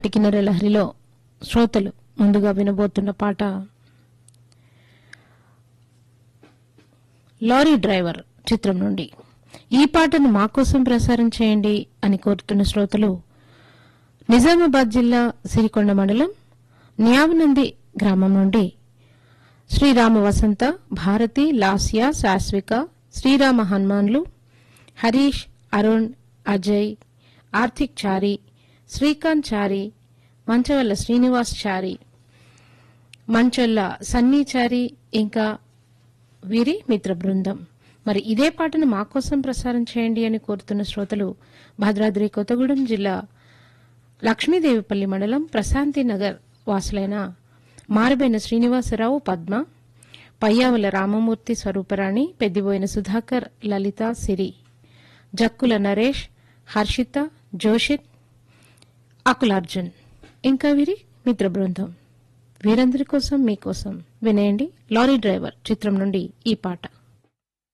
కిన్నెర లహరిలో శ్రోతలు ముందుగా వినబోతున్న పాట లారీ డ్రైవర్ చిత్రం నుండి ఈ పాటను మా కోసం ప్రసారం చేయండి అని కోరుతున్న శ్రోతలు నిజామాబాద్ జిల్లా సిరికొండ మండలం న్యావనంది గ్రామం నుండి శ్రీరామ వసంత భారతి లాస్య శాశ్విక శ్రీరామ హనుమాన్లు హరీష్ అరుణ్ అజయ్ ఆర్థిక్ చారి శ్రీకాంత్ చారి మంచవల్ల శ్రీనివాస్ చారి మంచొల్ల సన్నీ చారి ఇంకా వీరి మిత్ర బృందం మరి ఇదే పాటను మా కోసం ప్రసారం చేయండి అని కోరుతున్న శ్రోతలు భద్రాద్రి కొత్తగూడెం జిల్లా లక్ష్మీదేవిపల్లి మండలం ప్రశాంతి నగర్ వాసులైన మారబైన శ్రీనివాసరావు పద్మ పయ్యావుల రామమూర్తి స్వరూపరాణి పెద్దిబోయిన సుధాకర్ లలిత సిరి జక్కుల నరేష్ హర్షిత జోషిత్ అకులార్జున్ ఇంకా వీరి మిత్ర బృందం వీరందరి కోసం మీకోసం వినేయండి లారీ డ్రైవర్ చిత్రం నుండి ఈ పాట